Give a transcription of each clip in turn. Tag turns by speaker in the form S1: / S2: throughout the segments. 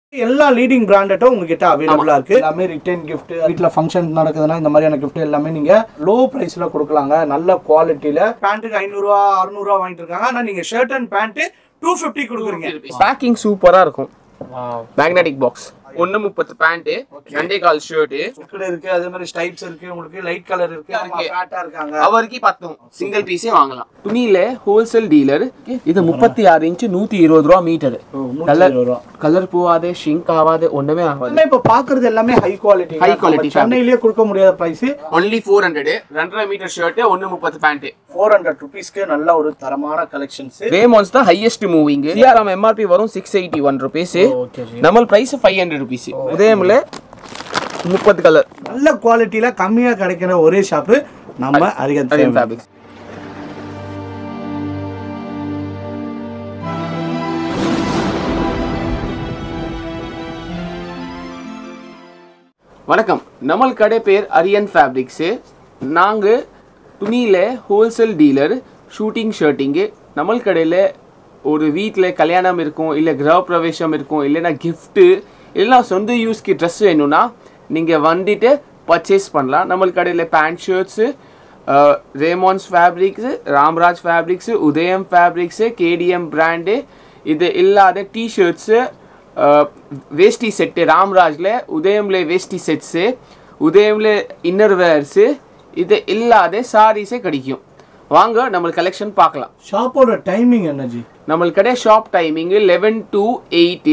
S1: எல்லா லீடிங் பிராண்டட்டும் உங்ககிட்ட அவைலபிளா இருக்கு எல்லாமே ரிட்டர்ன் gift வீட்ல ஃபங்க்ஷன் நடக்குதுன்னா இந்த மாதிரியான gift எல்லாமே நீங்க லோ பிரைஸ்ல கொடுக்கலாங்க நல்ல குவாலிட்டியில பேண்ட்டுக்கு ஐநூறுரூவா அறுநூறுவா வாங்கிட்டு இருக்காங்க ஆனா நீங்க shirt and pant two fifty கொடுக்குறீங்க
S2: பேக்கிங் சூப்பரா இருக்கும் மேக்னெட்டிக் பாக்ஸ் ஒன்னு முப்பத்து பேண்ட் ரெண்டே கால் ஷர்ட்
S1: புக்கில் இருக்கு அதே மாதிரி ஸ்டைப்ஸ் இருக்கு உங்களுக்கு லைட் கலர் இருக்கு
S2: இருக்கு.
S1: ஃபேட்டா இருக்காங்க
S2: அவருக்கு பத்தும் சிங்கிள் பீஸே வாங்கலாம் துணியில ஹோல்சேல் டீலர் இது முப்பத்தி ஆறு இன்ச்சு நூத்தி இருபது ரூபா மீட்டர் கலர் கலர் போவாது ஷிங்க் ஆகாது ஒண்ணுமே ஆகாது
S1: எல்லாமே இப்ப பாக்குறது எல்லாமே ஹை குவாலிட்டி
S2: High quality
S1: சென்னையிலேயே கொடுக்க முடியாத பிரைஸ்
S2: ஒன்லி ஃபோர் ஹண்ட்ரட் ரெண்டரை மீட்டர் ஷர்ட் ஒன்னு முப்பத்து பேண்ட்
S1: ஃபோர் ஹண்ட்ரட் ருபீஸ்க்கு நல்ல ஒரு தரமான கலெக்ஷன்ஸ்
S2: ரேமான்ஸ் தான் ஹையஸ்ட் மூவிங் சிஆர்எம் எம்ஆர்பி வரும் six eighty one rupees
S1: okay
S2: நம்ம பிரைஸ் ஃபைவ் ஹண்ட்ரட் ருபீஸ் உதயம்ல முப்பது கலர்
S1: நல்ல குவாலிட்டியில கம்மியா கிடைக்கிற ஒரே ஷாப்பு நம்ம அரிகத்
S2: ஃபேப்ரிக்ஸ் வணக்கம் நம்மள் கடை பேர் அரியன் ஃபேப்ரிக்ஸு நாங்கள் துணியில் ஹோல்சேல் டீலர் ஷூட்டிங் ஷர்ட்டிங்கு நம்மள் கடையில் ஒரு வீட்டில் கல்யாணம் இருக்கும் இல்லை கிரக பிரவேசம் இருக்கும் இல்லைன்னா கிஃப்ட்டு இல்லைன்னா சொந்த யூஸ்க்கு ட்ரெஸ் வேணும்னா நீங்கள் வந்துட்டு பர்ச்சேஸ் பண்ணலாம் நம்மள் கடையில் pant shirts Raymonds fabrics Ramraj fabrics Udhayam fabrics KTM brand இது இல்லாத டிஷர்ட்ஸு வேஷ்டி செட்டு ராம்ராஜில் உதயம்ல வேஷ்டி செட்ஸு உதயம்ல இன்னர் வேர்ஸு இது இல்லாத சாரீஸே கிடைக்கும் வாங்க நம்ம கலெக்ஷன் பார்க்கலாம்
S1: ஷாப்போட டைமிங் என்ன ஜி
S2: நம்ம கடை shop timing eleven to eight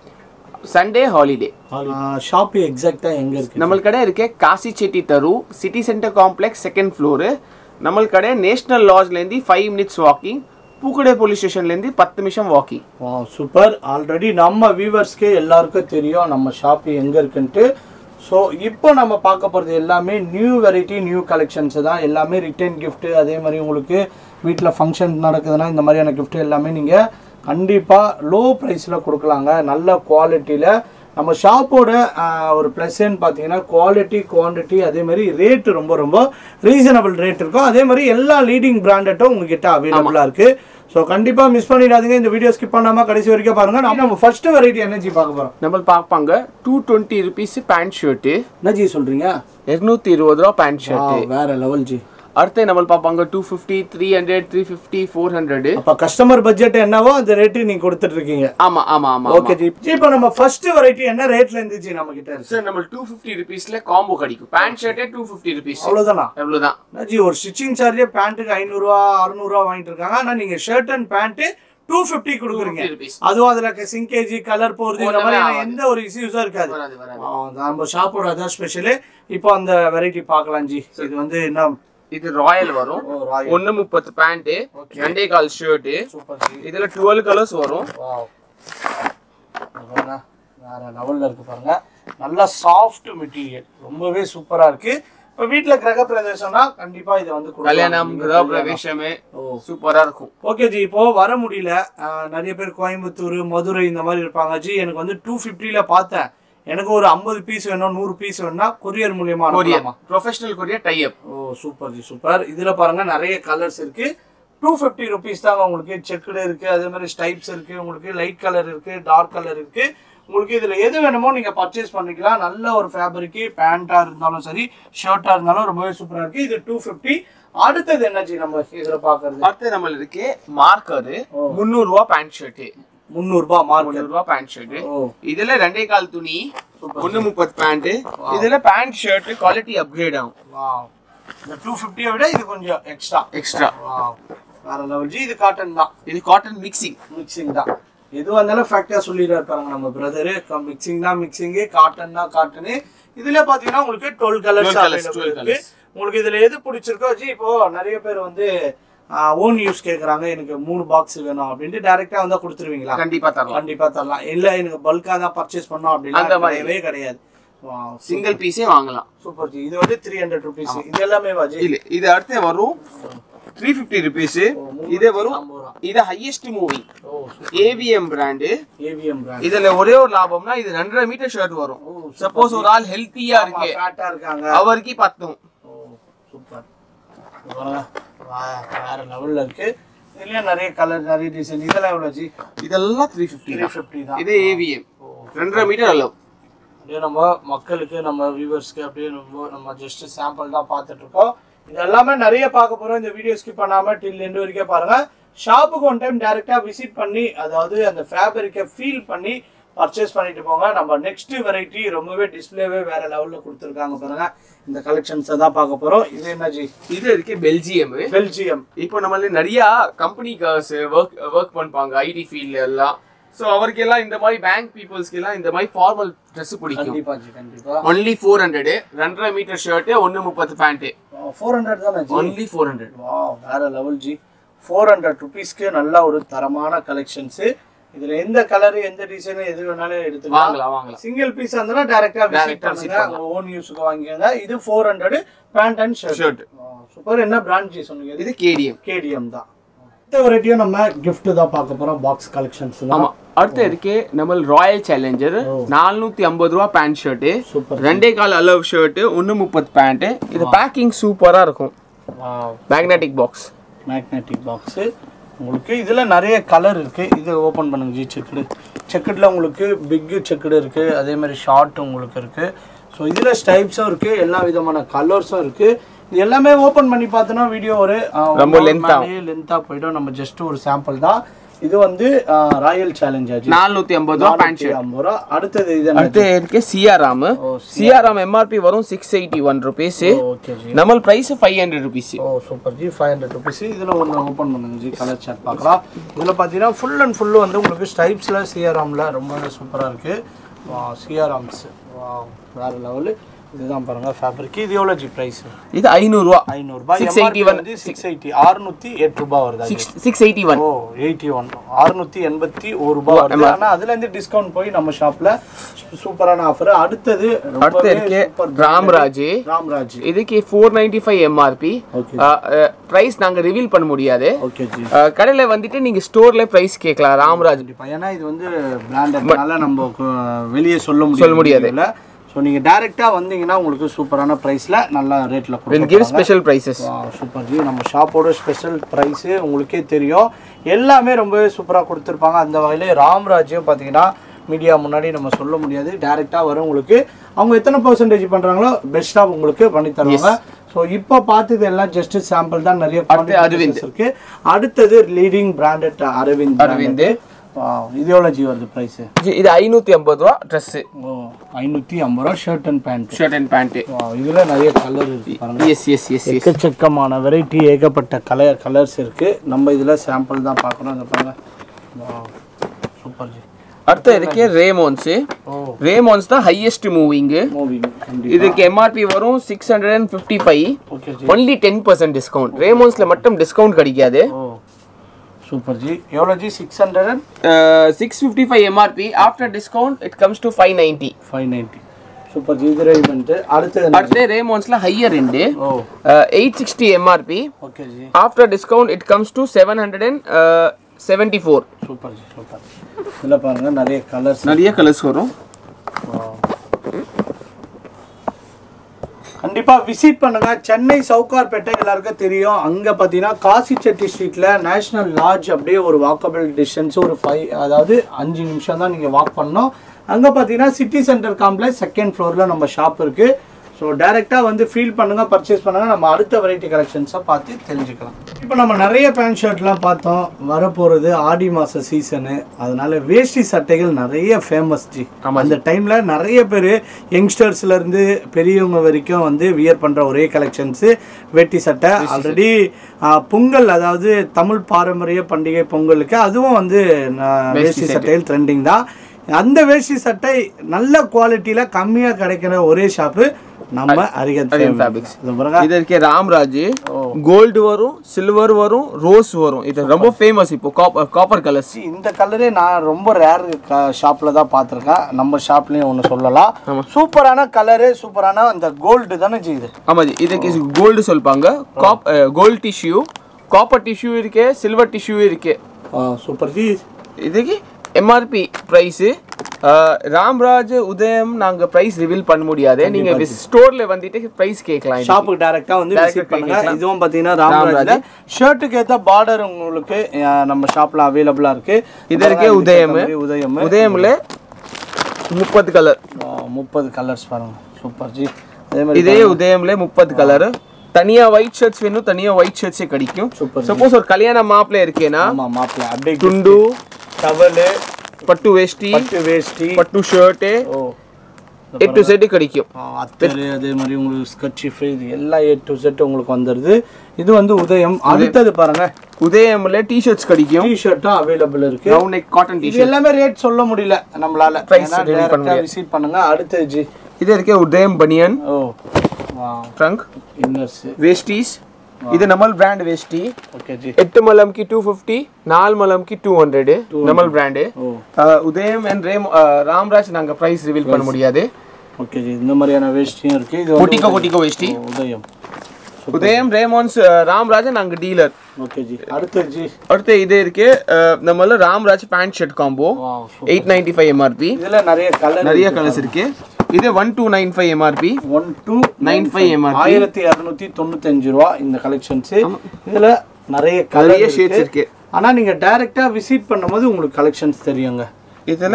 S2: Sunday holiday
S1: shop exactly எங்க இருக்கு
S2: நம்ம கடை இருக்க காசி செட்டி தரு city centre complex second floor நம்ம கடை நேஷனல் லாட்ஜ்லேருந்து ஃபைவ் மினிட்ஸ் வாக்கிங் பூக்கடை போலீஸ் ஸ்டேஷன்லேருந்து பத்து நிமிஷம் வாக்கிங்
S1: வா சூப்பர் ஆல்ரெடி நம்ம வியூவர்ஸ்க்கு எல்லாருக்கும் தெரியும் நம்ம ஷாப் எங்க இருக்குன்ட்டு ஸோ இப்போ நம்ம பார்க்க போகிறது எல்லாமே நியூ வெரைட்டி நியூ கலெக்ஷன்ஸ் தான் எல்லாமே ரிட்டர்ன் gift அதே மாதிரி உங்களுக்கு வீட்டில் ஃபங்க்ஷன் நடக்குதுன்னா இந்த மாதிரியான gift எல்லாமே நீங்கள் கண்டிப்பாக லோ ப்ரைஸில் கொடுக்கலாங்க நல்ல குவாலிட்டியில் நம்ம ஷாப்போட ஒரு ப்ளஸ்ன்னு பார்த்தீங்கன்னா குவாலிட்டி குவான்டிட்டி அதே மாதிரி ரேட்டு ரொம்ப ரொம்ப ரீசனபிள் ரேட் இருக்கும் அதே மாதிரி எல்லா லீடிங் பிராண்டட்டும் உங்ககிட்ட அவைலபிளாக இருக்குது ஸோ கண்டிப்பாக மிஸ் பண்ணிடாதீங்க இந்த வீடியோ ஸ்கிப் பண்ணாமல் கடைசி வரைக்கும் பாருங்கள் நம்ம நம்ம ஃபர்ஸ்ட் வெரைட்டி எனர்ஜி பார்க்க போகிறோம்
S2: நம்ம பார்ப்பாங்க two twenty rupees pant shirt
S1: என்னஜி சொல்கிறீங்க
S2: இரநூத்தி இருபது ரூபா பேண்ட் ஷர்ட்டு
S1: வேற லெவல் ஜி
S2: அடுத்து நம்ம பார்ப்பாங்க two fifty three hundred three fifty four hundred
S1: அப்போ கஸ்டமர் பட்ஜெட் என்னவோ அந்த ரேட்டு நீங்கள் கொடுத்துட்டு இருக்கீங்க
S2: ஆமா ஆமா ஆமா
S1: ஓகே ஜி ஜி இப்போ நம்ம ஃபர்ஸ்ட் வெரைட்டி என்ன ரேட்ல இருந்துச்சு நம்ம கிட்ட இருக்கு
S2: சார் நம்ம டூ ஃபிஃப்டி ருபீஸ்ல காம்போ கிடைக்கும் பேண்ட் ஷர்ட்டே டூ ஃபிஃப்டி ருபீஸ்
S1: அவ்வளோதானா
S2: எவ்வளவுதான்
S1: ஜி ஒரு ஸ்டிச்சிங் சார்ஜே பேண்ட்டுக்கு ஐநூறுரூவா அறுநூறுவா வாங்கிட்டு இருக்காங்க ஆனால் நீங்கள் shirt and pant two fifty கொடுக்குறீங்க
S2: 250 rupees.
S1: அதுவும் அதில் சிங்கேஜி கலர் போகிறது இந்த
S2: ஒண்ணுமே
S1: மாதிரியான
S2: ஆகாது.
S1: எந்த ஒரு இஷ்யூஸும் இருக்காது
S2: வராது வராது
S1: ஆ, நம்ம ஷாப்போட அதான் ஸ்பெஷலு இப்போ அந்த வெரைட்டி பார்க்கலாம் ஜி இது வந்து என்ன
S2: இது ராயல் வரும்
S1: ஓ, ராயல்.
S2: ஒன்னு முப்பத்து பேண்ட்
S1: Okay.
S2: ரெண்டே கால் ஷர்ட்
S1: சூப்பர் ஜி
S2: இதுல டுவெல் கலர்ஸ் வரும்
S1: வாவ் பாருங்க வேற லெவல்ல இருக்கு பாருங்க நல்லா சாஃப்ட் மெட்டீரியல் ரொம்பவே சூப்பரா இருக்கு இப்போ வீட்ல கிரக பிரதேசம்னா கண்டிப்பா இதை வந்து கொடுக்கலாம்.
S2: கல்யாணம்
S1: நீங்க
S2: கிரக
S1: கல்யாணம்.
S2: பிரவேசமே
S1: ஓ
S2: சூப்பரா இருக்கும்
S1: ஓகே ஜி இப்போ வர முடியல ஆஹ் நிறைய பேர் கோயம்புத்தூர் மதுரை இந்த மாதிரி இருப்பாங்க ஜி எனக்கு வந்து டூ ஃபிஃப்டியில் பார்த்தேன் எனக்கு ஒரு ஐம்பது பீஸ் வேணும் நூறு பீஸ் வேணும்னா கொரியர் மூலியமா
S2: கொரியர்
S1: அனுப்பலாமா
S2: professional courier tie up
S1: oh super ji super இதுல பாருங்க நிறைய கலர்ஸ் இருக்கு டூ ஃபிஃப்டி ருபீஸ் தாங்க உங்களுக்கு செக்குடு இருக்கு அதே மாதிரி ஸ்டைப்ஸ் இருக்கு உங்களுக்கு லைட் கலர் இருக்கு டார்க் கலர் இருக்கு உங்களுக்கு இதுல எது வேணுமோ நீங்க பர்ச்சேஸ் பண்ணிக்கலாம் நல்ல ஒரு ஃபேப்ரிக் பேண்டா இருந்தாலும் சரி ஷர்ட்டா இருந்தாலும் ரொம்பவே சூப்பரா இருக்கு இது டூ ஃபிஃப்டி அடுத்தது என்ன ஜி நம்ம இதுல பாக்குறது
S2: அடுத்து நம்ம இருக்கு மார்க்கர்
S1: ஓ.
S2: முந்நூறு ரூபா பேண்ட் ஷர்ட்
S1: முந்நூறுபா மார்க்கெட்
S2: முந்நூறு ரூபா பேண்ட் ஷர்ட்
S1: ஓ
S2: இதுல ரெண்டே கால் துணி ஒன்னு முப்பது பேண்ட் இதுல பேண்ட் ஷர்ட் குவாலிட்டி அப்கிரேட் ஆகும்
S1: வாவ் இந்த டூ ஃபிஃப்டியை விட இது கொஞ்சம் எக்ஸ்ட்ரா
S2: எக்ஸ்ட்ரா
S1: வாவ் வேற லெவல் ஜி இது காட்டன் தான்
S2: இது காட்டன் மிக்சிங்
S1: மிக்சிங் தான் எதுவாக இருந்தாலும் ஃபேக்டா சொல்லிடுறாரு பாருங்க நம்ம பிரதரு மிக்சிங் தான் மிக்சிங்கு காட்டன் தான் காட்டனு இதுல பாத்தீங்கன்னா உங்களுக்கு டுவெல் கலர்ஸ்
S2: 12 colours,
S1: அவைலபிள்
S2: 12
S1: இருக்கு
S2: colours.
S1: உங்களுக்கு இதுல எது பிடிச்சிருக்கோ ஜி இப்போ நிறைய பேர் வந்து ஓன் யூஸ் கேக்குறாங்க எனக்கு மூணு பாக்ஸ் வேணும் அப்படின்ட்டு டைரக்டா வந்தா கொடுத்துருவீங்களா
S2: கண்டிப்பா தரலாம்
S1: கண்டிப்பா தரலாம் இல்ல எனக்கு பல்கா தான் பர்ச்சேஸ் பண்ணோம்
S2: அந்த
S1: அப்படின்னா
S2: மாதிரி.
S1: கிடையவே கிடையாது
S2: சிங்கிள் பீஸே வாங்கலாம்
S1: சூப்பர் ஜி இது வந்து த்ரீ ஹண்ட்ரட் ருபீஸ் இது எல்லாமே வா ஜி
S2: இல்ல இது அடுத்து வரும் த்ரீ ஃபிஃப்டி ருபீஸ் இது வரும்
S1: ஐம்பது ரூபா.
S2: இது highest moving
S1: oh
S2: AVM brand
S1: AVM brand
S2: இதுல ஒரே ஒரு லாபம்னா இது ரெண்டரை மீட்டர் ஷர்ட் வரும் சப்போஸ் ஒரு ஆள் ஹெல்த்தியா இருக்கு
S1: ஃபேட்டா இருக்காங்க
S2: அவருக்கு பத்தும்
S1: ஓ சூப்பர் வேற லெவல்ல இருக்கு இதுலயும் நிறைய கலர் நிறைய டிசைன் இதெல்லாம் எவ்வளவு ஜி
S2: இதெல்லாம் த்ரீ ஃபிஃப்டி
S1: த்ரீ ஃபிஃப்டி தான்
S2: இது ஏவிஎம்
S1: ஓ
S2: ரெண்டரை மீட்டர் அளவு
S1: அப்படியே நம்ம மக்களுக்கு நம்ம வியூவர்ஸ்க்கு அப்படியே நம்ம நம்ம ஜஸ்ட் சாம்பிள் தான் பார்த்துட்டு இருக்கோம் இது எல்லாமே நிறைய பார்க்க போறோம் இந்த வீடியோ ஸ்கிப் பண்ணாம டில் எண்டு வரைக்கும் பாருங்க ஷாப்புக்கு ஒன் டைம் டைரக்டா விசிட் பண்ணி அதாவது அந்த ஃபேப்ரிக்கை ஃபீல் பண்ணி பர்ச்சேஸ் பண்ணிட்டு போங்க நம்ம நெக்ஸ்ட் வெரைட்டி ரொம்பவே டிஸ்பிளேவே வேற லெவல்ல கொடுத்துருக்காங்க பாருங்க இந்த கலெக்ஷன்ஸை தான் பார்க்க போறோம் இது என்ன ஜி
S2: இது இருக்கு பெல்ஜியம்
S1: பெல்ஜியம்
S2: இப்போ நம்மள நிறைய கம்பெனி கார்ஸ் ஒர்க் ஒர்க் பண்ணுவாங்க ஐடி ஃபீல்ட்ல எல்லாம் ஸோ அவருக்கு எல்லாம் இந்த மாதிரி பேங்க் பீப்புள்ஸ்க்கு எல்லாம் இந்த மாதிரி ஃபார்மல் ட்ரெஸ் பிடிக்கும்
S1: கண்டிப்பா ஜி கண்டிப்பா
S2: ஒன்லி ஃபோர் ஹண்ட்ரட் ரெண்டரை மீட்டர் ஷர்ட் ஒன்னு முப்பத்து பேண்ட்
S1: ஃபோர் ஹண்ட்ரட் தானே ji
S2: only four hundred
S1: wow வேற லெவல் ஜி ஃபோர் ஹண்ட்ரட் ருபீஸ்க்கு நல்ல ஒரு தரமான கலெக்ஷன்ஸ் இதுல எந்த கலர் எந்த டிசைன் எது வேணாலும் எடுத்துக்கலாம்
S2: வாங்கலாம் வாங்கலாம்
S1: சிங்கிள் பீஸ் இருந்தா டைரக்டா விசிட்
S2: Direct ஆ visit
S1: பண்ணுங்க உங்க ஓன் யூஸ்க்கு வாங்கிக்கோங்க இது four hundred pant and shirt
S2: shirt
S1: super என்ன பிராண்ட் ஜி சொன்னீங்க இது
S2: இது கேடிஎம்
S1: கேடிஎம் தான் இந்த வெரைட்டியும் நம்ம gift தான் பார்க்க போறோம் பாக்ஸ் கலெக்ஷன்ஸ் தான்
S2: ஆமா அடுத்து இருக்கு நம்ம ராயல் சேலஞ்சர் நானூத்தி ஐம்பது ரூபா பேண்ட் ஷர்ட்
S1: சூப்பர்
S2: ரெண்டே கால் அளவு ஷர்ட் ஒன்னு முப்பது பேண்ட் இது பேக்கிங் சூப்பரா இருக்கும்
S1: wow
S2: magnetic box
S1: magnetic box உங்களுக்கு இதில் நிறைய கலர் இருக்குது இது ஓப்பன் பண்ணுங்க ஜி செக்குடு செக்குடில் உங்களுக்கு பிக்கு செக்குடு இருக்குது அதே மாதிரி ஷார்ட் உங்களுக்கு இருக்குது ஸோ இதில் ஸ்டைப்ஸும் இருக்குது எல்லா விதமான கலர்ஸும் இருக்குது இது எல்லாமே ஓப்பன் பண்ணி பார்த்தோன்னா வீடியோ ஒரு
S2: ரொம்ப length ஆ.
S1: லென்த்தாக போயிடும் நம்ம ஜஸ்ட் ஒரு சாம்பிள் தான் இது வந்து ராயல் சேலஞ்ச் ஆச்சு
S2: நானூத்தி ஐம்பது ரூபா பேண்ட் ஷர்ட்
S1: ஐம்பது ரூபா அடுத்தது இது என்ன
S2: அடுத்து இருக்கு சிஆர்ஆம்
S1: ஓ
S2: சிஆர்ஆம் எம்ஆர்பி வரும் six eighty one rupees
S1: okay ji
S2: நம்ம price five hundred rupees
S1: oh super ji five hundred rupees இதில் ஒன்று ஓப்பன் பண்ணுங்க ஜி கலர் சார்ட் பார்க்கலாம் இதில் பார்த்தீங்கன்னா ஃபுல் அண்ட் ஃபுல்லு வந்து உங்களுக்கு ஸ்டைப்ஸில் சிஆர்ஆமில் ரொம்பவே சூப்பராக இருக்குது வா சிஆர்ஆம்ஸ் வா வேறு லெவலு இதுதான் பாருங்கள் ஃபேப்ரிக் இது எவ்வளோ ஜி ப்ரைஸ்
S2: இது ஐநூறுரூவா
S1: ஐநூறுரூபா
S2: 681
S1: வந்து சிக்ஸ் எயிட்டி அறுநூற்றி எட்டு ரூபா வருதா ji?
S2: Six six eighty one
S1: oh eighty one அறுநூற்றி எண்பத்தி ஒரு ரூபா வருது ஆனால் அதுலேருந்து டிஸ்கவுண்ட் போய் நம்ம ஷாப்பில் சூப்பரான ஆஃபர் அடுத்தது
S2: அடுத்து
S1: ரொம்பவே
S2: இருக்கு
S1: சூப்பர்
S2: ராம்ராஜ்
S1: ராம்ராஜ்
S2: இதுக்கு four ninety five MRP
S1: okay
S2: price நாங்க ரிவீல் பண்ண முடியாது
S1: ஓகே ஜி
S2: அஹ், கடையில வந்துட்டு நீங்க ஸ்டோர்ல ப்ரைஸ் கேட்கலாம் ராம்ராஜ்
S1: கண்டிப்பா ஏன்னா இது வந்து பிராண்டட்னால நம்ம கு- வெளியே சொல்ல முடியாது
S2: சொல்ல முடியாது.
S1: ஸோ நீங்கள் டேரெக்டாக வந்தீங்கன்னா உங்களுக்கு சூப்பரான ப்ரைஸில் நல்ல ரேட்டில்
S2: will give special prices
S1: super ji நம்ம ஷாப்போட ஸ்பெஷல் ப்ரைஸு உங்களுக்கே தெரியும் எல்லாமே ரொம்பவே சூப்பராக கொடுத்துருப்பாங்க அந்த வகையிலே ராம்ராஜ்யம் பார்த்தீங்கன்னா மீடியா முன்னாடி நம்ம சொல்ல முடியாது டேரெக்டாக வரும் உங்களுக்கு அவங்க எத்தனை பர்சன்டேஜ் பண்ணுறாங்களோ பெஸ்ட்டாக உங்களுக்கு பண்ணி தருவாங்க ஸோ இப்போ பார்த்தது எல்லாம் ஜஸ்ட் சாம்பிள் தான் நிறைய
S2: அடுத்து அரவிந்த்.
S1: இருக்கு அடுத்தது leading branded Aravind
S2: Aravind.
S1: Wow, இது எவ்வளோ ஜி வருது ப்ரைஸு
S2: இது ஐநூத்தி ஐம்பது ரூபா ட்ரெஸ்
S1: ஓ ஐநூற்றி ஐம்பது ரூபா shirt and pant
S2: shirt and pant
S1: இதில் நிறைய கலர் இருக்கு பாருங்க
S2: எஸ் எஸ் எஸ் எஸ்
S1: எக்கச்சக்கமான வெரைட்டி ஏகப்பட்ட கலர் கலர்ஸ் இருக்கு நம்ம இதில் சாம்பிள் தான் பார்க்குறோம் இந்த பாருங்க சூப்பர் ஜி
S2: அடுத்து இருக்கு ரேமோன்ஸ்
S1: ஓ
S2: ரேமோன்ஸ் தான் ஹையஸ்ட் மூவிங்
S1: மூவிங் கண்டிப்பாக
S2: இதுக்கு எம்ஆர்பி வரும் six hundred and fifty five
S1: okay ji
S2: only ten percent discount ரேமோன்ஸ்ல மட்டும் டிஸ்கவுண்ட் கிடைக்காது
S1: ஓ சூப்பர் ஜி எவ்வளோ ji six hundred and
S2: six fifty five MRP after discount it comes to five ninety
S1: five ninety super ji இது ready பண்ணிட்டு அடுத்தது என்ன?
S2: அடுத்து ரேமோன்ஸ்ல ஹையர் ரெண்டு
S1: oh
S2: eight sixty MRP
S1: okay ji
S2: after discount it comes to seven hundred and seventy four
S1: super ji super இதில் பாருங்க நிறைய கலர்ஸ்
S2: நிறைய கலர்ஸ் வரும்
S1: கண்டிப்பா விசிட் பண்ணுங்க சென்னை சவுகார்பேட்டை எல்லாருக்கும் தெரியும் அங்க பாத்தீங்கன்னா காசி செட்டி ஸ்ட்ரீட்ல நேஷனல் லாட்ஜ் அப்படியே ஒரு வாக்கபிள் டிஸ்டன்ஸ் ஒரு ஃபைவ் அதாவது அஞ்சு நிமிஷம் தான் நீங்க வாக் பண்ணணும் அங்க பாத்தீங்கன்னா சிட்டி சென்டர் காம்ப்ளெக்ஸ் செகண்ட் ஃப்ளோர்ல நம்ம ஷாப் இருக்கு ஸோ டைரெக்டாக வந்து ஃபீல் பண்ணுங்க பர்ச்சேஸ் பண்ணுங்க நம்ம அடுத்த வெரைட்டி கலெக்ஷன்ஸை பார்த்து தெரிஞ்சுக்கலாம் இப்போ நம்ம நிறைய பேண்ட் ஷர்ட்லாம் பார்த்தோம் வரப்போகிறது ஆடி மாத சீசனு அதனால வேஷ்டி சட்டைகள் நிறைய ஃபேமஸ் ஜி அந்த டைமில் நிறைய பேர் யங்ஸ்டர்ஸ்லேருந்து பெரியவங்க வரைக்கும் வந்து வியர் பண்ணுற ஒரே கலெக்ஷன்ஸு வேட்டி சட்டை ஆல்ரெடி பொங்கல் அதாவது தமிழ் பாரம்பரிய பண்டிகை பொங்கலுக்கு அதுவும் வந்து நான் வேஷ்டி சட்டையில் ட்ரெண்டிங் தான் அந்த வேஷ்டி சட்டை நல்ல குவாலிட்டியில் கம்மியாக கிடைக்கிற ஒரே ஷாப்பு நம்ம அரிகத்
S2: fabrics.
S1: இது பாருங்க
S2: இது இருக்கே ராம்ராஜ் கோல்டு வரும் சில்வர் வரும் ரோஸ் வரும் இது ரொம்ப ஃபேமஸ் இப்போ காப்பர் கலர்ஸ்
S1: See, இந்த கலரே நான் ரொம்ப ரேர் ஷாப்ல தான் பார்த்துருக்கேன் நம்ம ஷாப்லயும் ஒன்று சொல்லலாம் சூப்பரான கலரு சூப்பரான அந்த கோல்டு தானே ஜி இது
S2: ஆமா ஜி இதுக்கு கோல்டு சொல்பாங்க காப் கோல்டு டிஷ்யூ காப்பர் டிஷ்யூ இருக்கு சில்வர் டிஷ்யூ இருக்கு
S1: சூப்பர் ஜி
S2: இதுக்கு எம்ஆர்பி ப்ரைஸு ராம்ராஜ் உதயம் நாங்க பிரைஸ் ரிவீல் பண்ண முடியாது நீங்க ஸ்டோர்ல வந்துட்டு பிரைஸ் கேட்கலாம் இதுக்கு.
S1: ஷாப்புக்கு டைரக்டா வந்து
S2: Direct
S1: விசிட்
S2: ஆ
S1: பண்ணுங்க
S2: கேட்கலாம்.
S1: இதுவும் பாத்தீங்கன்னா ராமராஜ்ல ஷர்ட்டுக்கு ஏத்த பார்டர் உங்களுக்கு அஹ், நம்ம ஷாப்ல அவைலபிளா இருக்கு
S2: இது இருக்கு உதயம்
S1: உதயம்
S2: உதயம்ல முப்பது கலர்
S1: முப்பது கலர்ஸ் பாருங்க சூப்பர் ஜி அதே மாதிரி
S2: இதே உதயம்ல முப்பது கலர் தனியா ஒயிட் ஷர்ட்ஸ் வேணும் தனியா ஒயிட் ஷர்ட்ஸே கிடைக்கும்
S1: Super.
S2: சப்போஸ் ஒரு கல்யாண மாப்பிள்ள இருக்கேனா
S1: ஆமா மாப்பிள்ள அப்படியே
S2: துண்டு
S1: டவலு
S2: பட்டு வேஷ்டி
S1: பட்டு வேஷ்டி
S2: பட்டு ஷர்ட்டு
S1: ஓ
S2: ஏ டு செட் கிடைக்கும்
S1: ஆ, அத்தரு அதே மாதிரி உங்களுக்கு ஸ்கட்சிஃப் இது எல்லாம் ஏ டு செட் உங்களுக்கு வந்துடுது இது வந்து உதயம் அடுத்தது பாருங்க
S2: உதயம்ல டி ஷர்ட்ஸ் கிடைக்கும்
S1: டி ஷர்ட்டும் அவைலபிள் இருக்கு
S2: ரவுண்ட் நெக் காட்டன் டி
S1: இது எல்லாமே ரேட் சொல்ல முடியல நம்மளால
S2: Price reveal பண்ண
S1: விசிட் பண்ணுங்க அடுத்தது ஜி
S2: இது இருக்கே உதயம் பனியன்
S1: ஓ வா
S2: ட்ரங்க்
S1: இன்னர்ஸ்
S2: வேஷ்டிஸ் இது நம்மள் பிராண்ட் வேஷ்டி
S1: ஓகே ஜி
S2: எட்டு மலம்க்கு டூ ஃபிஃப்டி நாலு மலம்க்கு டூ ஹண்ட்ரட் நம்மள் brand
S1: oh
S2: Udhayam and RAM அஹ், ராம்ராஜ் நாங்க பிரைஸ் ரிவீல் பண்ண முடியாது
S1: ஓகே ஜி இந்த மாதிரியான வேஷ்டியும் இருக்கு இது வந்து
S2: கொட்டிக்கோ கொட்டிக்கோ வேஷ்டி
S1: உதயம்
S2: உதயம் ரேமான்ஸ் ராம்ராஜ் நாங்க டீலர்
S1: ஓகே ஜி அடுத்தது ஜி
S2: அடுத்து இது இருக்கு அஹ், நம்மள ராம்ராஜ் பேண்ட் ஷர்ட் காம்போ
S1: வா
S2: எயிட் நைன்டி ஃபைவ் எம்ஆர்பி
S1: இதுல நிறைய கலர்
S2: நிறைய கலர்ஸ் இருக்கு இது one two nine five MRP
S1: one two
S2: nine five MRP
S1: ஆயிரத்தி இரநூத்தி தொண்ணூத்தஞ்சு ரூபா இந்த கலெக்ஷன்ஸ் இதுல நிறைய கலர்
S2: நிறைய ஷேட்ஸ் இருக்கு
S1: ஆனா நீங்க டைரக்டா விசிட் பண்ணும்போது உங்களுக்கு கலெக்ஷன்ஸ் தெரியுங்க
S2: இதுல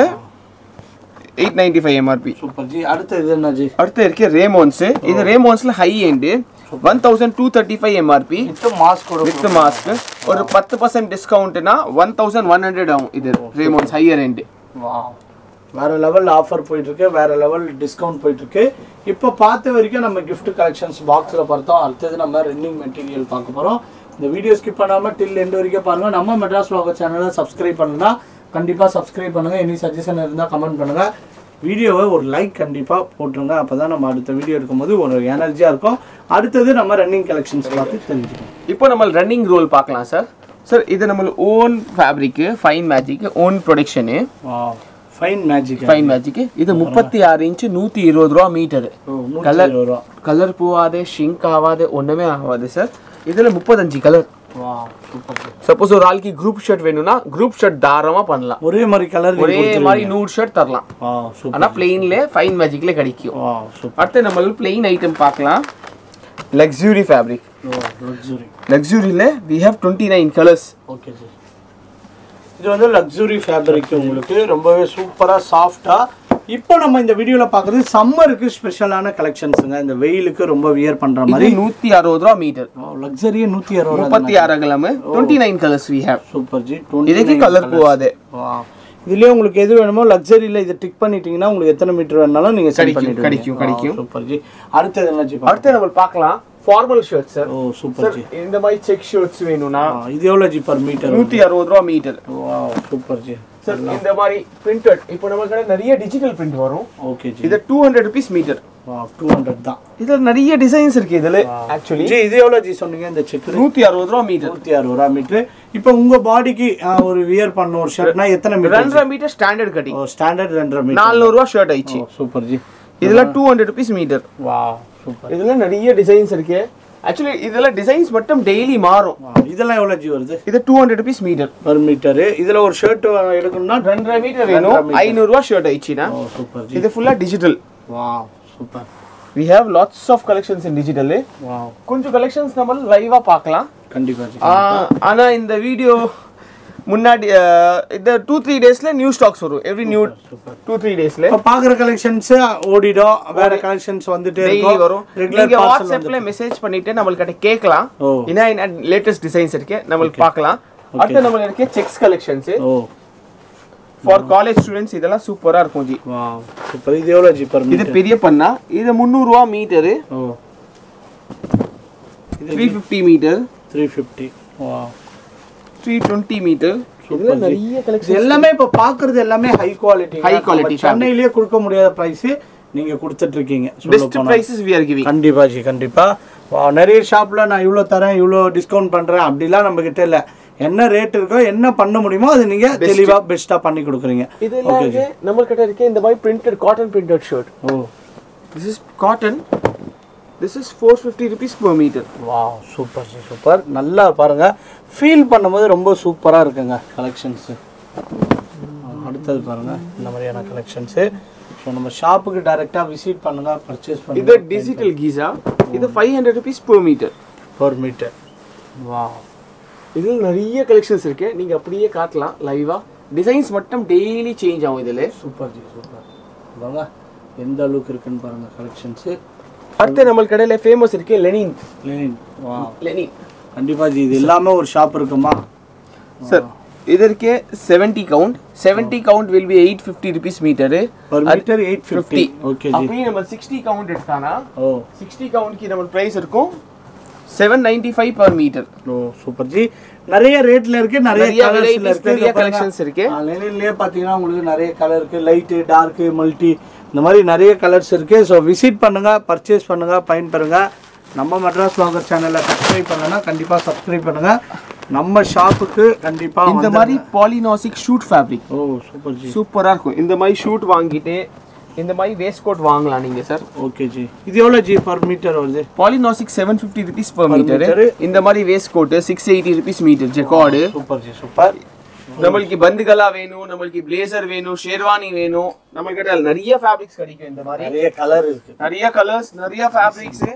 S2: eight ninety five MRP
S1: super ji அடுத்து இது என்ன ஜி
S2: அடுத்து இருக்கு ரேமோன்ஸ் இது ரேமோன்ஸ்ல high end one thousand two thirty five MRP
S1: with mask கூட
S2: வித் மாஸ்க் ஒரு பத்து பர்சன்ட் டிஸ்கவுண்ட்னா ஒன் தௌசண்ட் ஒன் ஹண்ட்ரட் ஆகும் இது ரேமோன்ஸ் ஹையர் எண்டு
S1: வா வேற லெவல் ஆஃபர் போயிட்டு இருக்கு வேற லெவல் டிஸ்கவுண்ட் போயிட்டு இருக்கு இப்போ பார்த்த வரைக்கும் நம்ம gift கலெக்ஷன்ஸ் பாக்ஸில் பார்த்தோம் அடுத்தது நம்ம ரன்னிங் மெட்டீரியல் பார்க்க போறோம் இந்த வீடியோ ஸ்கிப் பண்ணாம டில் எண்டு வரைக்கும் பாருங்க நம்ம மெட்ராஸ் vlog சேனலை சப்ஸ்கிரைப் பண்ணுனா கண்டிப்பா சப்ஸ்கிரைப் பண்ணுங்க எனி சஜஷன் இருந்தால் கமெண்ட் பண்ணுங்க வீடியோவை ஒரு லைக் கண்டிப்பா போட்டுருங்க அப்பதான் நம்ம அடுத்த வீடியோ எடுக்கும்போது ஒரு எனர்ஜியா இருக்கும் அடுத்தது நம்ம ரன்னிங் கலெக்ஷன்ஸ் பார்த்து தெரிஞ்சுக்கணும்
S2: இப்போ நம்ம ரன்னிங் ரோல் பார்க்கலாம் சார் சார் இது நம்ம own fabric fine magic own production
S1: fine magic
S2: fine magic இது முப்பத்தி ஆறு இன்ச்சு நூற்றி இருபது ரூபா மீட்டரு
S1: கலர் ரூபா
S2: கலர் போகாது ஷிங்க் ஆகாது ஒன்றுமே ஆகாது சார் இதில் முப்பத்தஞ்சு கலர்
S1: வா சூப்பர்
S2: சப்போஸ் ஒரு ஆளுக்கு குரூப் ஷர்ட் வேணும்னா குரூப் ஷர்ட் தாராளமாக பண்ணலாம்
S1: ஒரே மாதிரி கலர்
S2: ஒரே மாதிரி நூறு ஷர்ட் தரலாம்
S1: வா சூப்பர்
S2: ஆனால் பிளெயின்ல ஃபைன் மேஜிக்ல கிடைக்கும்
S1: வா சூப்பர்
S2: அடுத்து நம்ம பிளெயின் ஐட்டம் பார்க்கலாம் லக்ஸுரி ஃபேப்ரிக்
S1: லக்ஸுரி
S2: லக்ஸுரியில் we have twenty nine colours
S1: okay sir இது வந்து லக்ஸுரி ஃபேப்ரிக் உங்களுக்கு ரொம்பவே சூப்பராக சாஃப்டாக இப்போ நம்ம இந்த வீடியோவில் பார்க்குறது சம்மருக்கு ஸ்பெஷலான கலெக்ஷன்ஸுங்க இந்த வெயிலுக்கு ரொம்ப வியர் பண்ணுற மாதிரி
S2: இது நூற்றி அறுபது ரூபா மீட்டர்
S1: லக்ஸரியே நூற்றி அறுபது
S2: முப்பத்தி ஆறு அகலம் twenty nine colours we have
S1: super ji
S2: இதுக்கு கலர் போகாது
S1: இதுலயே உங்களுக்கு எது வேணுமோ லக்ஸரியில் இதை டிக் பண்ணிட்டீங்கன்னா உங்களுக்கு எத்தனை மீட்டர் வேணாலும் நீங்கள் செட்
S2: கிடைக்கும்,
S1: பண்ணிட்டு
S2: கிடைக்கும், கிடைக்கும்.
S1: சூப்பர் ஜி அடுத்தது என்ன ஜி
S2: அடுத்து நம்ம பார்க்கலாம் formal shirt sir
S1: oh super
S2: sir
S1: ji
S2: இந்த மாதிரி செக் ஷர்ட்ஸ் வேணும்னா
S1: ஆ, இது எவ்வளோ ஜி பர் மீட்டர்
S2: நூற்றி அறுபது ரூபா மீட்டர்
S1: சூப்பர் ஜி
S2: சார் இந்த மாதிரி பிரிண்டட் இப்போ நம்ம கடை நிறைய டிஜிட்டல் பிரிண்ட் வரும்
S1: ஓகே ஜி
S2: இது two hundred rupees metre
S1: two hundred தான்
S2: இதுல நிறைய டிசைன்ஸ் இருக்கு இதுல ஆக்சுவலி
S1: ஜி இது எவ்வளோ ஜி சொன்னீங்க இந்த செக்
S2: நூற்றி அறுபது ரூபா மீட்டர்
S1: நூற்றி அறுபது ரூபா மீட்ரு இப்போ உங்க பாடிக்கு ஒரு வியர் பண்ண ஒரு ஷர்ட்னா எத்தனை மீட்டர்
S2: ரெண்டரை மீட்டர் ஸ்டாண்டர்ட் கட்டிங்
S1: ஸ்டாண்டர்ட் ரெண்டரை மீட்டர்
S2: நானூறுரூவா ஷர்ட் ஆயிடுச்சு
S1: சூப்பர் ஜி
S2: இதுல டூ ஹண்ட்ரட் ருபீஸ் மீட்டர்
S1: வா சூப்பர்
S2: இதுல நிறைய டிசைன்ஸ் இருக்கு ஆக்சுவலி இதுல டிசைன்ஸ் மட்டும் டெய்லி மாறும்
S1: இதெல்லாம் எவ்வளோ ஜி வருது
S2: இது two hundred rupees metre
S1: per metre இதுல ஒரு ஷர்ட் எடுக்கணும்னா
S2: ரெண்டரை மீட்டர் வேணும் ஐநூறுரூவா ஷர்ட் ஆயிடுச்சுன்னா
S1: ஓ சூப்பர் ஜி
S2: இது ஃபுல்லா டிஜிட்டல்
S1: வா super
S2: we have lots of collections in digital
S1: வா
S2: கொஞ்சம் கலெக்ஷன்ஸ் நம்ம லைவா பார்க்கலாம்
S1: கண்டிப்பா ஜி
S2: ஆஹ், ஆனா இந்த வீடியோ முன்னாடி ஆஹ், இந்த டூ த்ரீ டேஸ்ல நியூ ஸ்டாக்ஸ் வரும் every new
S1: super
S2: two three டேஸ்ல
S1: இப்போ பார்க்குற கலெக்ஷன்ஸ் ஓடிடும் வேற கலெக்ஷன்ஸ் வந்துட்டே
S2: டெய்லி
S1: இருக்கும்
S2: வரும்
S1: ரெகுலர்
S2: நீங்க
S1: பார்சல்
S2: வாட்ஸ்அப்ல மெசேஜ் பண்ணிட்டு நம்மள்கிட்ட கேட்கலாம்
S1: ஓ
S2: என்ன என்ன லேட்டஸ்ட் டிசைன்ஸ் இருக்கு நம்மளுக்கு பார்க்கலாம் அடுத்து நம்மளுக்கு இருக்கு செக்ஸ் கலெக்ஷன்ஸ்
S1: ஓ
S2: ஃபார் காலேஜ் ஸ்டூடெண்ட்ஸ் இதெல்லாம் சூப்பரா இருக்கும் ஜி
S1: வா சூப்பர் இது எவ்வளோ ஜி பர்
S2: இது பெரிய பண்ணா இது முந்நூறுரூவா மீட்டரு
S1: ஓ இது
S2: three fifty metre
S1: three fifty வா
S2: த்ரீ டுவெண்ட்டி மீட்டர் இதுல நிறைய
S1: இது
S2: கலெக்ஷன்
S1: எல்லாமே இப்போ பார்க்குறது எல்லாமே ஹை குவாலிட்டி
S2: High quality
S1: சென்னையிலேயே கொடுக்க முடியாத ப்ரைஸ் நீங்க கொடுத்துட்டு இருக்கீங்க சொல்ல
S2: best prices we are giving
S1: கண்டிப்பா ஜி கண்டிப்பா வா, நிறைய ஷாப்ல நான் இவ்வளோ தரேன் இவ்வளோ டிஸ்கவுண்ட் பண்றேன் அப்படிலாம் நம்ம கிட்ட இல்ல என்ன ரேட் இருக்கோ என்ன பண்ண முடியுமோ அது நீங்க தெளிவா பெஸ்டா பண்ணி கொடுக்குறீங்க
S2: இது இல்லாம நம்ம கிட்ட இருக்க இந்த மாதிரி பிரிண்டட் காட்டன் பிரிண்டட் ஷர்ட்
S1: ஓ
S2: this is cotton this is four fifty rupees per metre
S1: வா சூப்பர் ஜி சூப்பர் நல்லா பாருங்க ஃபீல் பண்ணும்போது ரொம்ப சூப்பரா இருக்குங்க கலெக்ஷன்ஸ் அடுத்தது பாருங்க இந்த மாதிரியான கலெக்ஷன்ஸு ஸோ நம்ம ஷாப்புக்கு டைரெக்டாக விசிட் பண்ணுங்க பர்ச்சேஸ்
S2: இது
S1: பண்ணுங்க
S2: டிஜிட்டல் கீசா இது five hundred rupees per metre
S1: per metre வா
S2: இதில் நிறைய கலெக்ஷன்ஸ் இருக்கு நீங்க அப்படியே காட்டலாம் லைவா டிசைன்ஸ் மட்டும் டெய்லி சேஞ்ச் ஆகும் இதுல
S1: சூப்பர் ஜி சூப்பர் பாருங்க எந்த அளவுக்கு இருக்குன்னு பாருங்க கலெக்ஷன்ஸு
S2: அடுத்து நம்ம கடையில் ஃபேமஸ் இருக்கு லெனின்
S1: லெனின் வா
S2: லெனின்
S1: கண்டிப்பா ஜி இது எல்லாமே ஒரு ஷாப் இருக்குமா
S2: சார் இதற்கு seventy count seventy count will be eight fifty rupees metre
S1: per metre eight fifty okay ji
S2: அப்படியே நம்ம சிக்ஸ்டி கவுண்ட் எடுத்தானா
S1: ஓ
S2: சிக்ஸ்டி கவுண்ட்க்கு நம்ம ப்ரைஸ் இருக்கும் seven ninety five per metre
S1: ஓ சூப்பர் ஜி நிறைய ரேட்ல இருக்கு நிறைய
S2: நிறைய
S1: கலர்ஸ்ல
S2: varieties,
S1: இருக்கு
S2: நிறைய collections இருக்கு.
S1: லெனின்லயே பாத்தீங்கன்னா உங்களுக்கு நிறைய கலர் இருக்கு லைட்டு டார்க்கு மல்டி இந்த மாதிரி நிறைய கலர்ஸ் இருக்கு ஸோ விசிட் பண்ணுங்க பர்ச்சேஸ் பண்ணுங்க பயன்பெறுங்க நம்ம மெட்ராஸ் வாகர் சேனலை சப்ஸ்கிரைப் பண்ணனா கண்டிப்பா சப்ஸ்கிரைப் பண்ணுங்க நம்ம ஷாப்புக்கு கண்டிப்பா
S2: இந்த
S1: வந்துருங்க.
S2: மாதிரி பாலினாசிக் ஷூட் ஃபேப்ரிக்
S1: ஓ சூப்பர் ஜி
S2: சூப்பரா இருக்கும் இந்த மாதிரி ஷூட் வாங்கிட்டு இந்த மாதிரி வேஸ்ட் கோட் வாங்கலாம் நீங்க சார்
S1: ஓகே ஜி இது எவ்வளோ ஜி பர் மீட்டர் வருது
S2: polynosic seven fifty rupees per metre
S1: meter.
S2: இந்த மாதிரி waistcoat six eighty rupees metre jacquard
S1: super ji super
S2: நம்மளுக்கு பந்துகலா வேணும் நம்மளுக்கு பிளேசர் வேணும் ஷேர்வானி வேணும் நம்ம கிட்ட நிறைய ஃபேப்ரிக்ஸ் கிடைக்கும் இந்த மாதிரி
S1: நிறைய கலர் இருக்கு
S2: நிறைய கலர்ஸ் நிறைய ஃபேப்ரிக்ஸ்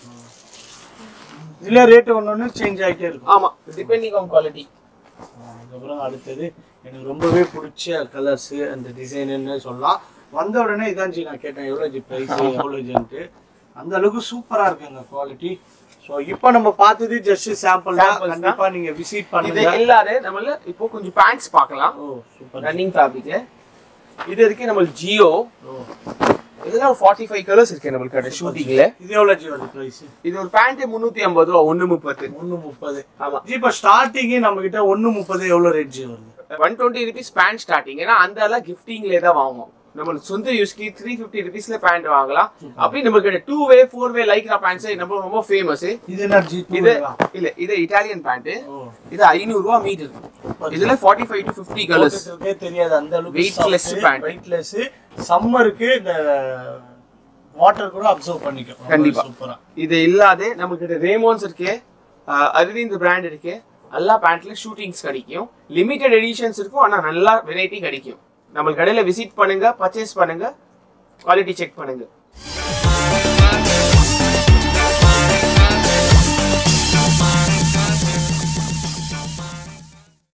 S1: இதுல ரேட் ஒன்று ஒன்று சேஞ்ச் ஆகிட்டே இருக்கும்
S2: ஆமா டிபெண்டிங் ஆன் குவாலிட்டி
S1: அதுக்கப்புறம் அடுத்தது எனக்கு ரொம்பவே பிடிச்ச கலர்ஸ் அந்த டிசைனுன்னு சொல்லலாம் வந்த உடனே இதான் ஜி நான் கேட்டேன் எவ்வளோ ஜி ப்ரைஸ் எவ்வளோ ஜின்ட்டு அந்த அளவுக்கு சூப்பரா இருக்குங்க குவாலிட்டி ஸோ இப்போ நம்ம பார்த்தது ஜஸ்ட் சாம்பிள் தான்
S2: Samples தான்.
S1: கண்டிப்பா நீங்க விசிட்
S2: இது
S1: பண்ணுங்க
S2: எல்லாரு நம்மள இப்போ கொஞ்சம் பேண்ட்ஸ் பார்க்கலாம்
S1: ஓ சூப்பர்
S2: ரன்னிங் ஃபேப்ரிக்ல இது இருக்கு நம்ம ஜியோ
S1: ஓ
S2: இதெல்லாம் ஃபார்ட்டி ஃபைவ் கலர்ஸ் இருக்கு நம்மளுக்கு ஷூட்டிங்ல
S1: இது எவ்வளோ ஜி வருது ப்ரைஸ்
S2: இது ஒரு பேண்ட் முந்நூத்தி ஐம்பது ரூபா ஒண்ணு முப்பது
S1: ஒன்று முப்பது
S2: ஆமா
S1: ஜி இப்போ ஸ்டார்டிங்கே நம்ம கிட்ட ஒன்று முப்பது எவ்வளோ ரேட் ஜி வருது
S2: one twenty rupees pant starting ஏன்னா அந்த எல்லாம் கிஃப்டிங்ல தான் வாங்குவோம் நம்மளுக்கு சொந்த யூஸ்க்கு த்ரீ ஃபிஃப்டி ருபீஸ்ல பேண்ட் வாங்கலாம் அப்படி நம்மளுக்கு two way four way lycra pants நம்ம ரொம்ப ஃபேமஸ்
S1: இது என்ன ஜி
S2: இது இல்ல இது இட்டாலியன் பேண்ட்
S1: ஓ
S2: இது ஐநூறு ரூபா மீட்டர் இதுல forty five to fifty colours
S1: போட்டுக்கிறதுக்கே தெரியாது அந்த அளவுக்கு
S2: Weightless pant.
S1: வெயிட்லெஸ் சம்மருக்கு இந்த வாட்டர் கூட அப்சர்வ் பண்ணிக்கும்
S2: கண்டிப்பா.
S1: சூப்பரா
S2: இது இல்லாத நம்மகிட்ட ரேமோன்ஸ் இருக்கு அஹ் அரவிந்த் பிராண்ட் இருக்கு எல்லா பேண்ட்ல ஷூட்டிங்ஸ் கிடைக்கும் லிமிடெட் எடிஷன்ஸ் இருக்கும் ஆனா நல்லா வெரைட்டி கிடைக்கும் நம்ம கடையில விசிட் பண்ணுங்க பர்ச்சேஸ் பண்ணுங்க குவாலிட்டி செக் பண்ணுங்க